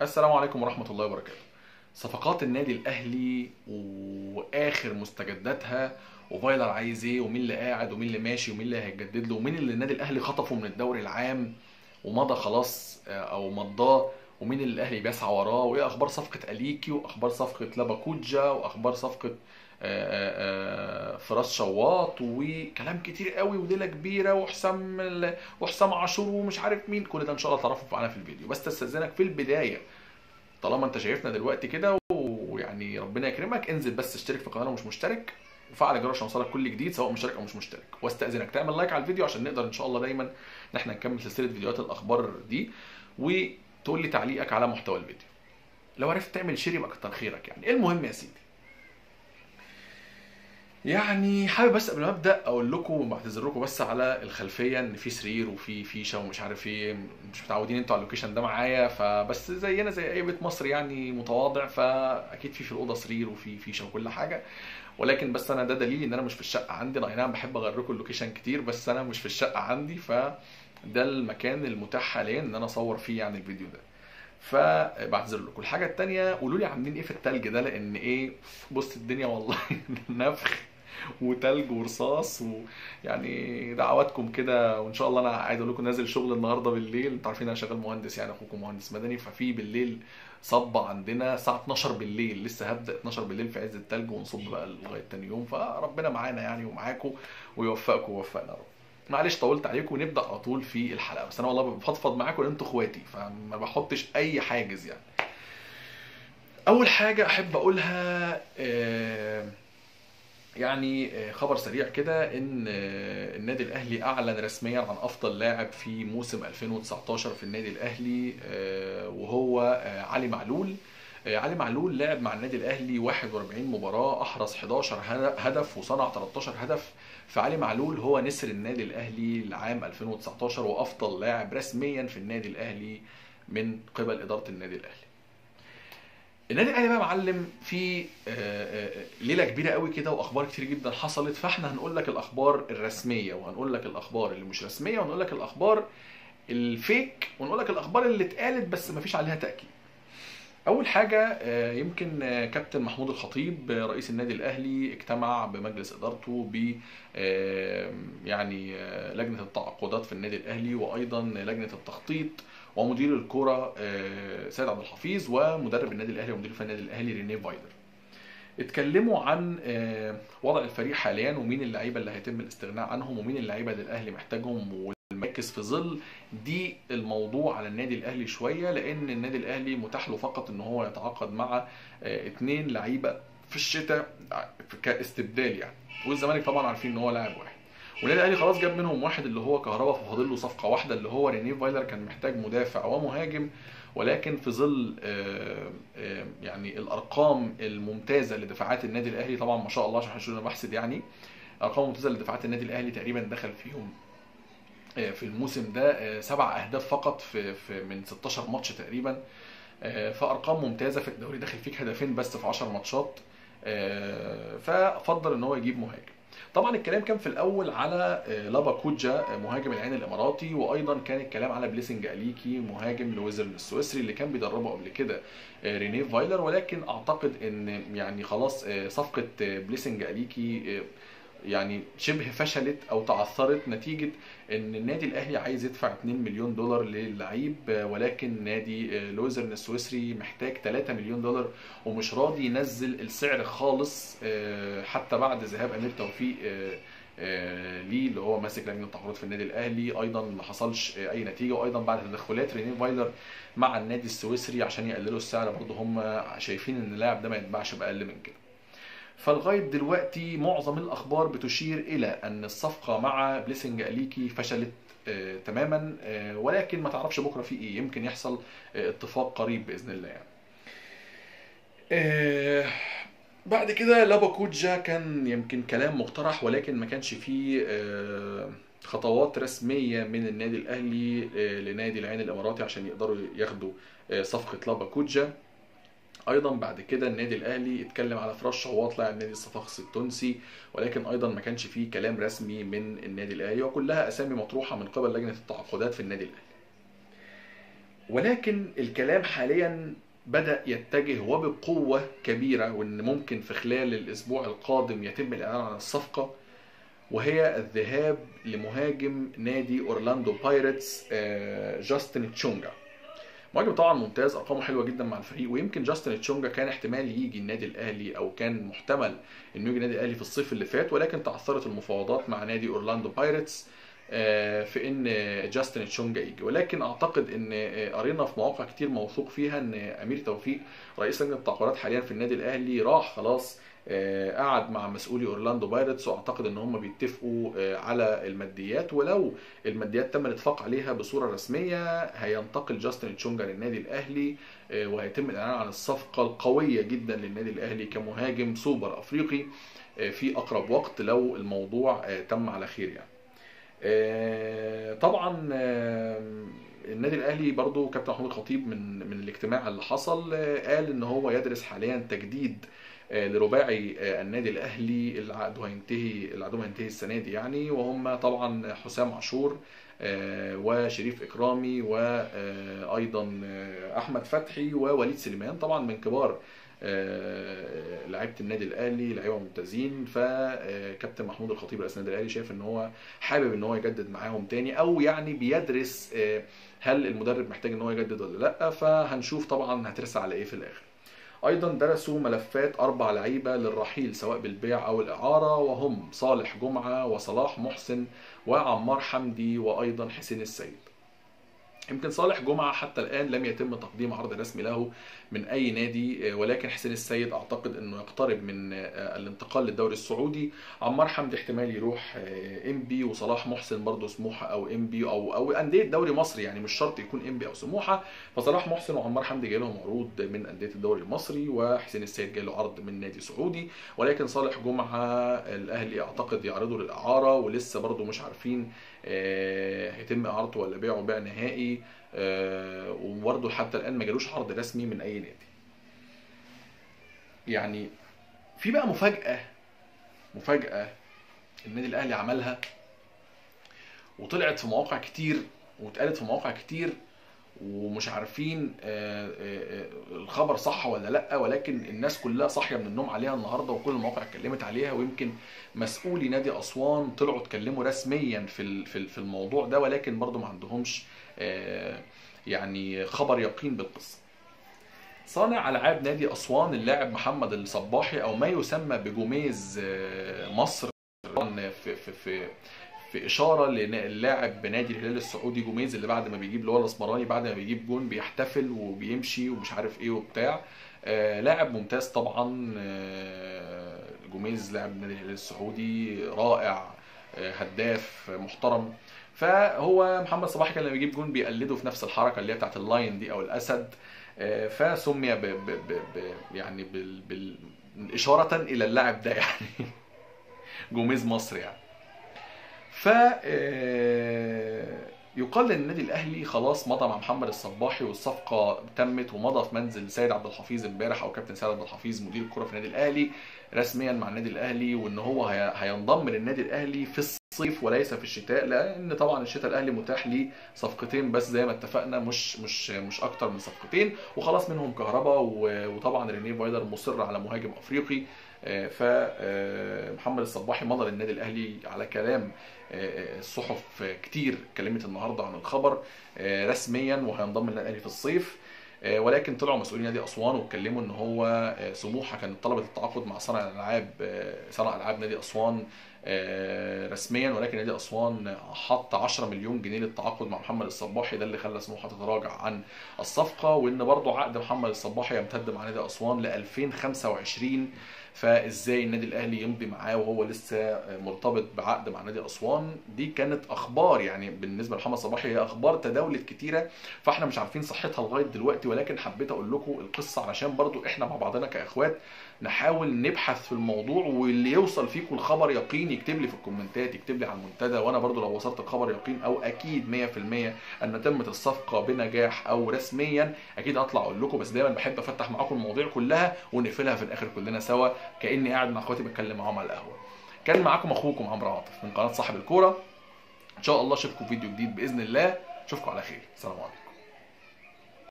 السلام عليكم ورحمة الله وبركاته. صفقات النادي الأهلي وآخر مستجداتها وفايلر عايز إيه ومين اللي قاعد ومين اللي ماشي ومين اللي هيجدد له ومين اللي النادي الأهلي خطفه من الدوري العام ومضى خلاص آه، أو مضاه ومين اللي الأهلي بيسعى وراه وإيه أخبار صفقة أليكي وأخبار صفقة لاباكوجا وأخبار صفقة آه، آه، آه، فراس شواط وكلام كتير قوي وليله كبيره وحسام ال- وحسام عاشور ومش عارف مين كل ده ان شاء الله تعرفوا معانا في الفيديو بس استاذنك في البدايه طالما انت شايفنا دلوقتي كده ويعني ربنا يكرمك انزل بس اشترك في القناه لو مش مشترك وفعل الجرس عشان يوصلك كل جديد سواء مشترك او مش مشترك واستاذنك تعمل لايك على الفيديو عشان نقدر ان شاء الله دايما ان احنا نكمل سلسله فيديوهات الاخبار دي وتقول لي تعليقك على محتوى الفيديو لو عرفت تعمل شير يبقى كتر خيرك يعني المهم يا سيدي يعني حابب بس قبل ما ابدا اقول لكم بعتذر لكم بس على الخلفيه ان في سرير وفي فيشه ومش عارف ايه مش متعودين انتوا على اللوكيشن ده معايا فبس زينا زي اي بيت مصري يعني متواضع فاكيد في في الاوضه سرير وفي فيشه وكل حاجه ولكن بس انا ده دليل ان انا مش في الشقه عندي انا أي نعم بحب اغير لكم اللوكيشن كتير بس انا مش في الشقه عندي فده المكان المتاح حاليا ان انا اصور فيه يعني الفيديو ده فبعتذر لكم الحاجه التانيه قولوا لي عاملين ايه في التلج ده لان ايه بص الدنيا والله نفخ وتلج ورصاص ويعني دعواتكم كده وان شاء الله انا عايز اقول لكم نازل شغل النهارده بالليل انتوا عارفين انا شغال مهندس يعني اخوكم مهندس مدني ففي بالليل صبة عندنا الساعة 12 بالليل لسه هبدأ 12 بالليل في عز التلج ونصب بقى لغاية تاني يوم فربنا معانا يعني ومعاكم ويوفقكم ويوفقنا يا رب معلش طولت عليكم ونبدأ على طول في الحلقة بس انا والله بفضفض معاكم لان انتوا اخواتي فما بحطش اي حاجز يعني اول حاجة احب اقولها آه يعني آه، خبر سريع كده ان آه، النادي الاهلي اعلن رسميا عن افضل لاعب في موسم 2019 في النادي الاهلي آه، وهو آه، علي معلول آه، علي معلول لعب مع النادي الاهلي 41 مباراه احرز 11 هد- هدف وصنع 13 هدف فعلي معلول هو نسر النادي الاهلي لعام 2019 وافضل لاعب رسميا في النادي الاهلي من قبل اداره النادي الاهلي النادي الاهلي بقى معلم في آه، آه، ليله كبيره قوي كده واخبار كتير جدا حصلت فاحنا هنقول لك الاخبار الرسميه وهنقول لك الاخبار اللي مش رسميه وهنقول لك الاخبار الفيك ونقول لك الاخبار اللي اتقالت بس ما فيش عليها تاكيد اول حاجه آه، يمكن آه، كابتن محمود الخطيب آه، رئيس النادي الاهلي اجتمع بمجلس ادارته ب آه، يعني آه، لجنه التعاقدات في النادي الاهلي وايضا لجنه التخطيط ومدير الكرة آه، سيد عبد الحفيظ ومدرب النادي الاهلي ومدير الفني النادي الاهلي رينيه فايلر اتكلموا عن آه، وضع الفريق حاليا ومين اللعيبه اللي هيتم الاستغناء عنهم ومين اللعيبه اللي الاهلي محتاجهم والمركز في ظل دي الموضوع على النادي الاهلي شويه لان النادي الاهلي متاح له فقط ان هو يتعاقد مع آه، اتنين لعيبه في الشتاء كاستبدال يعني والزمالك طبعا عارفين ان هو لاعب واحد والنادي الاهلي خلاص جاب منهم واحد اللي هو كهربا ففاضل له صفقه واحده اللي هو رينيه فايلر كان محتاج مدافع ومهاجم ولكن في ظل آه، آه، يعني الارقام الممتازه لدفاعات النادي الاهلي طبعا ما شاء الله عشان محدش يقول انا بحسد يعني ارقام ممتازه لدفاعات النادي الاهلي تقريبا دخل فيهم آه، في الموسم ده آه، سبع اهداف فقط في, في من 16 ماتش تقريبا آه، فارقام ممتازه في الدوري داخل فيك هدفين بس في 10 ماتشات آه، ففضل ان هو يجيب مهاجم طبعا الكلام كان في الاول على آه، لابا كوجا آه، مهاجم العين الاماراتي وايضا كان الكلام على بليسنج اليكي مهاجم لويزرن السويسري اللي كان بيدربه قبل كده آه، رينيه فايلر ولكن اعتقد ان يعني خلاص آه، صفقه آه، بليسنج اليكي آه، يعني شبه فشلت او تعثرت نتيجه ان النادي الاهلي عايز يدفع 2 مليون دولار للعيب آه، ولكن نادي آه، لوزرن السويسري محتاج 3 مليون دولار ومش راضي ينزل السعر خالص آه، حتى بعد ذهاب امير توفيق آه، آه، ليه اللي هو ماسك لجنه التعاقدات في النادي الاهلي ايضا ما حصلش آه، اي نتيجه وايضا بعد تدخلات رينيه فايلر مع النادي السويسري عشان يقللوا السعر برضه هم شايفين ان اللاعب ده ما يتباعش باقل من كده فلغايه دلوقتي معظم الاخبار بتشير الى ان الصفقه مع بليسنج اليكي فشلت آه تماما آه ولكن ما تعرفش بكره في ايه يمكن يحصل آه اتفاق قريب باذن الله يعني. آه بعد كده لاباكوجا كان يمكن كلام مقترح ولكن ما كانش فيه آه خطوات رسميه من النادي الاهلي آه لنادي العين الاماراتي عشان يقدروا ياخدوا آه صفقه لاباكوجا ايضا بعد كده النادي الاهلي اتكلم على فراس شواط لاعب نادي الصفاقسي التونسي ولكن ايضا ما كانش فيه كلام رسمي من النادي الاهلي وكلها اسامي مطروحه من قبل لجنه التعاقدات في النادي الاهلي ولكن الكلام حاليا بدأ يتجه وبقوة كبيرة وإن ممكن في خلال الأسبوع القادم يتم الإعلان عن الصفقة وهي الذهاب لمهاجم نادي أورلاندو بايرتس آه، جاستن تشونجا مهاجم طبعا ممتاز ارقامه حلوه جدا مع الفريق ويمكن جاستن تشونجا كان احتمال يجي النادي الاهلي او كان محتمل انه يجي النادي الاهلي في الصيف اللي فات ولكن تعثرت المفاوضات مع نادي اورلاندو بايرتس آه، في ان جاستن تشونجا يجي ولكن اعتقد ان آه، قرينا في مواقع كتير موثوق فيها ان امير توفيق رئيس لجنه التعاقدات حاليا في النادي الاهلي راح خلاص آه، قعد مع مسؤولي اورلاندو بايرتس واعتقد ان هم بيتفقوا آه، على الماديات ولو الماديات تم الاتفاق عليها بصوره رسميه هينتقل جاستن تشونجا للنادي الاهلي آه، وهيتم الاعلان عن الصفقه القويه جدا للنادي الاهلي كمهاجم سوبر افريقي آه، في اقرب وقت لو الموضوع آه، تم على خير يعني. آه، طبعا آه، النادي الاهلي برضو كابتن محمود الخطيب من من الاجتماع اللي حصل آه، قال ان هو يدرس حاليا تجديد آه، لرباعي آه، النادي الاهلي اللي عقده هينتهي اللي عقدهم هينتهي السنه دي يعني وهم طبعا حسام عاشور آه، وشريف اكرامي وايضا احمد فتحي ووليد سليمان طبعا من كبار آه، لعيبه النادي الاهلي لعيبه ممتازين فكابتن محمود الخطيب رئيس النادي الاهلي شايف ان هو حابب ان هو يجدد معاهم تاني او يعني بيدرس آه، هل المدرب محتاج ان هو يجدد ولا لا فهنشوف طبعا هترسى على ايه في الاخر ايضا درسوا ملفات اربع لعيبه للرحيل سواء بالبيع او الاعاره وهم صالح جمعه وصلاح محسن وعمار حمدي وايضا حسين السيد يمكن صالح جمعة حتى الآن لم يتم تقديم عرض رسمي له من أي نادي آه، ولكن حسين السيد أعتقد أنه يقترب من آه، الانتقال للدوري السعودي عمار حمدي احتمال يروح ام بي وصلاح محسن برضه سموحة أو ام بي أو أو أندية دوري مصري يعني مش شرط يكون ام بي أو سموحة فصلاح محسن وعمار حمدي جاي لهم عروض من أندية الدوري المصري وحسين السيد جاي له عرض من نادي سعودي ولكن صالح جمعة الأهلي أعتقد يعرضه للإعارة ولسه برضه مش عارفين آه، هيتم اعارته ولا بيعه بيع نهائي آه، وبرضه حتى الان ما جالوش عرض رسمي من اي نادي يعني في بقى مفاجاه مفاجاه النادي الاهلي عملها وطلعت في مواقع كتير واتقالت في مواقع كتير ومش عارفين آه، آه، آه، الخبر صح ولا لا ولكن الناس كلها صاحيه من النوم عليها النهارده وكل المواقع اتكلمت عليها ويمكن مسؤولي نادي اسوان طلعوا اتكلموا رسميا في ال- في ال- في الموضوع ده ولكن برضه ما عندهمش آه، يعني خبر يقين بالقصه. صانع العاب نادي اسوان اللاعب محمد الصباحي او ما يسمى بجوميز آه، مصر طبعاً في في في في اشاره للاعب بنادي الهلال السعودي جوميز اللي بعد ما بيجيب اللي هو الاسمراني بعد ما بيجيب جون بيحتفل وبيمشي ومش عارف ايه وبتاع آه، لاعب ممتاز طبعا آه، جوميز لاعب نادي الهلال السعودي رائع آه، هداف آه، محترم فهو محمد صباحي كان لما بيجيب جون بيقلده في نفس الحركه اللي هي بتاعت اللاين دي او الاسد آه، فسمي ب ب ب ب يعني بال بال اشاره الى اللاعب ده يعني جوميز مصر يعني ف آه، يقال ان النادي الاهلي خلاص مضى مع محمد الصباحي والصفقه تمت ومضى في منزل سيد عبد الحفيظ امبارح او كابتن سيد عبد الحفيظ مدير الكره في النادي الاهلي رسميا مع النادي الاهلي وان هو هي- هينضم للنادي الاهلي في الصيف وليس في الشتاء لان طبعا الشتاء الاهلي متاح ليه صفقتين بس زي ما اتفقنا مش مش مش اكتر من صفقتين وخلاص منهم كهربا و- وطبعا رينيه فايلر مصر على مهاجم افريقي فمحمد الصباحي مضى للنادي الاهلي على كلام آه، الصحف كتير اتكلمت النهارده عن الخبر آه، رسميا وهينضم للنادي الاهلي في الصيف آه، ولكن طلعوا مسؤولين نادي اسوان واتكلموا ان هو آه، سموحه كانت طلبت التعاقد مع صانع الالعاب آه، صانع العاب نادي اسوان آه، رسميا ولكن نادي اسوان حط 10 مليون جنيه للتعاقد مع محمد الصباحي ده اللي خلى سموحه تتراجع عن الصفقه وان برضه عقد محمد الصباحي يمتد مع نادي اسوان ل 2025 فازاي النادي الاهلي يمضي معاه وهو لسه مرتبط بعقد مع نادي اسوان دي كانت اخبار يعني بالنسبه لمحمد صباحي هي اخبار تداولت كتيره فاحنا مش عارفين صحتها لغايه دلوقتي ولكن حبيت اقول لكم القصه علشان برضو احنا مع بعضنا كاخوات نحاول نبحث في الموضوع واللي يوصل فيكم الخبر يقين يكتب لي في الكومنتات يكتب لي على المنتدى وانا برضو لو وصلت الخبر يقين او اكيد 100% ان تمت الصفقه بنجاح او رسميا اكيد هطلع اقول لكم بس دايما بحب افتح معاكم المواضيع كلها ونقفلها في الاخر كلنا سوا كاني قاعد مع اخواتي بتكلم معاهم على القهوه كان معاكم اخوكم عمرو عاطف من قناه صاحب الكوره ان شاء الله اشوفكم في فيديو جديد باذن الله اشوفكم على خير سلام عليكم